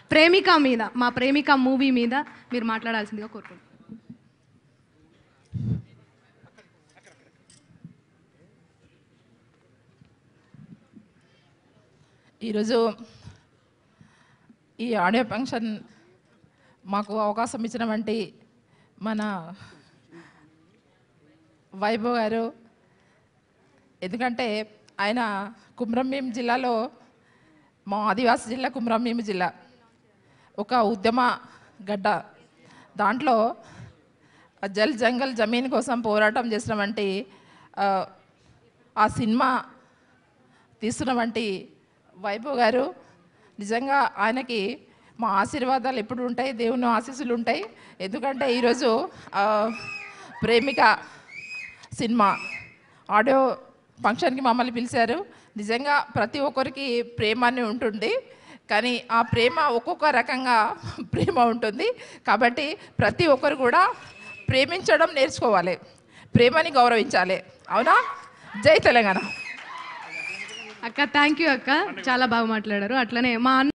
ప్రేమిక మీద మా ప్రేమిక మూవీ మీద మీరు మాట్లాడాల్సిందిగా కోరుకుంటున్నాను ఈరోజు ఈ ఆడియో ఫంక్షన్ మాకు అవకాశం ఇచ్చినటువంటి మన వైభవ్ గారు ఎందుకంటే ఆయన కుమ్రంభీం జిల్లాలో మా ఆదివాసీ జిల్లా కుమ్రంభీం జిల్లా ఒక ఉద్యమ గడ్డ దాంట్లో జల్ జంగల్ జమీన్ కోసం పోరాటం చేసినటువంటి ఆ, ఆ సినిమా తీస్తున్నటువంటి వైభవ్ గారు నిజంగా ఆయనకి మా ఆశీర్వాదాలు ఎప్పుడు ఉంటాయి దేవుని ఆశీస్సులు ఉంటాయి ఎందుకంటే ఈరోజు ఆ, ప్రేమిక సినిమా ఆడియో ఫంక్షన్కి మమ్మల్ని పిలిచారు నిజంగా ప్రతి ఒక్కరికి ప్రేమ అని ఉంటుంది కానీ ఆ ప్రేమ ఒక్కొక్క రకంగా ప్రేమ ఉంటుంది కాబట్టి ప్రతి ఒక్కరు కూడా ప్రేమించడం నేర్చుకోవాలి ప్రేమని గౌరవించాలి అవునా జై తెలంగాణ అక్క థ్యాంక్ యూ అక్క చాలా బాగా మాట్లాడారు అట్లనే మా అన్న